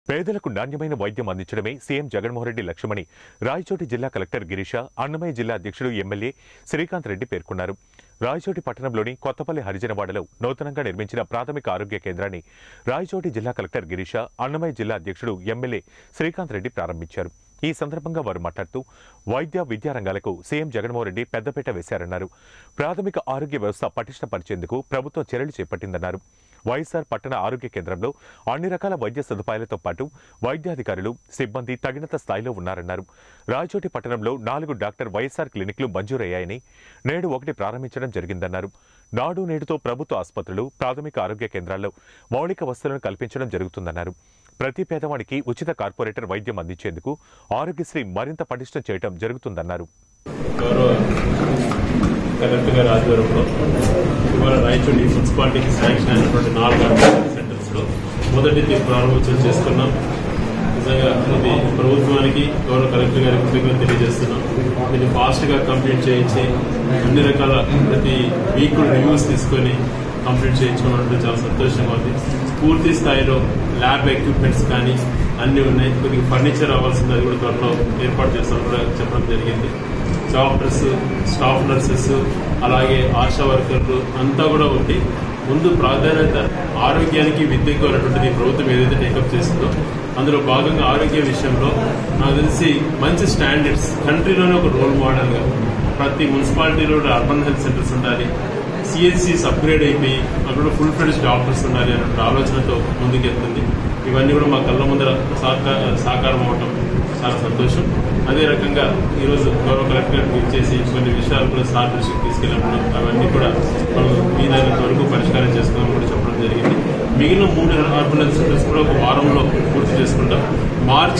పేదలకు నాణ్యమైన వైద్యం అందించడమే సీఎం జగన్మోహన్ రెడ్డి లక్ష్యమని రాయచోటి జిల్లా కలెక్టర్ గిరీష అన్నమయ్య జిల్లా అధ్యక్షుడు ఎమ్మెల్యే శ్రీకాంత్ రెడ్డి పేర్కొన్నారు రాయచోటి పట్టణంలోని కొత్తపల్లి హరిజనవాడలో నూతనంగా నిర్మించిన ప్రాథమిక ఆరోగ్య కేంద్రాన్ని రాయచోటి జిల్లా కలెక్టర్ గిరీష అన్నమయ్య జిల్లా అధ్యక్షుడు ఎమ్మెల్యే శ్రీకాంత్ రెడ్డి ప్రారంభించారు ఈ సందర్భంగా వారు మాట్లాడుతూ వైద్య విద్యా రంగాలకు సీఎం జగన్మోహన్ రెడ్డి పెద్దపీట వేశారన్నారు ప్రాథమిక ఆరోగ్య వ్యవస్థ పటిష్టపరిచేందుకు ప్రభుత్వం చర్యలు చేపట్టిందన్నారు వైఎస్ఆర్ పట్టణ ఆరోగ్య కేంద్రంలో అన్ని రకాల వైద్య సదుపాయాలతో పాటు వైద్యాధికారులు సిబ్బంది తగినంత స్థాయిలో ఉన్నారన్నారు రాయచోటి పట్టణంలో నాలుగు డాక్టర్ వైఎస్ఆర్ క్లినిక్లు మంజూరయ్యాయని నేడు ఒకటి ప్రారంభించడం జరిగిందన్నారు నాడు నేడుతో ప్రభుత్వ ఆసుపత్రులు ప్రాథమిక ఆరోగ్య కేంద్రాల్లో మౌలిక వసతులను కల్పించడం జరుగుతుందన్నారు ప్రతి పేదవాడికి ఉచిత కార్పొరేటర్ వైద్యం అందించేందుకు ఆరోగ్యశ్రీ మరింత పటిష్టం చేయడం జరుగుతుందన్నారు గౌరవ కలెక్టర్ గారి ఆధ్వర్యంలో ఇవాళ రాయచూడి మున్సిపాలిటీకి శాంక్షన్ అయినటువంటి నాలుగు అంగన్వాడీ సెంటర్స్ లో మొదటిది ప్రారంభోత్సవం చేసుకున్నాం నిజంగా ఇది ప్రభుత్వానికి గౌరవ కలెక్టర్ గారికి కృతజ్ఞత తెలియజేస్తున్నాం దీన్ని ఫాస్ట్ గా కంప్లీట్ చేయించి అన్ని రకాల ప్రతి వీక్ రివ్యూస్ తీసుకొని కంప్లీట్ చేయించుకోవడం చాలా సంతోషంగా ఉంది పూర్తి స్థాయిలో ల్యాబ్ ఎక్విప్మెంట్స్ కానీ అన్ని ఉన్నాయి కొద్దిగా ఫర్నిచర్ అవ్వాల్సింది అది కూడా త్వరలో ఏర్పాటు చేస్తామని కూడా చెప్పడం జరిగింది డాక్టర్స్ స్టాఫ్ నర్సెస్ అలాగే ఆశా వర్కర్లు అంతా కూడా ఉండి ముందు ప్రాధాన్యత ఆరోగ్యానికి విద్యకు అనేటువంటిది ప్రభుత్వం ఏదైతే టేకప్ చేసిందో అందులో భాగంగా ఆరోగ్య విషయంలో నాకు తెలిసి మంచి స్టాండర్డ్స్ కంట్రీలోనే ఒక రోల్ మోడల్గా ప్రతి మున్సిపాలిటీలో కూడా అర్బన్ హెల్త్ సెంటర్స్ ఉండాలి సిఎస్సిస్ అప్గ్రేడ్ అయిపోయి అక్కడ ఫుల్ ఫ్లెడ్జ్ డాక్టర్స్ ఉండాలి అనే ఆలోచనతో ముందుకెళ్తుంది ఇవన్నీ కూడా మా కళ్ళ ముందర సాకా- సాకారం అవటం చాలా సంతోషం అదే రకంగా ఈరోజు గౌరవ కలెక్టర్ ఇచ్చేసి కొన్ని విషయాలు కూడా సార్ దృష్టికి తీసుకెళ్ళినప్పుడు అవన్నీ కూడా మనం వీలైనంత వరకు పరిష్కారం చేసుకోవాలని కూడా చెప్పడం జరిగింది మిగిలిన మూడు అర్బన్ హెల్త్ సెంటర్స్ కూడా ఒక వారంలో పూర్తి చేసుకుంటాం మార్చి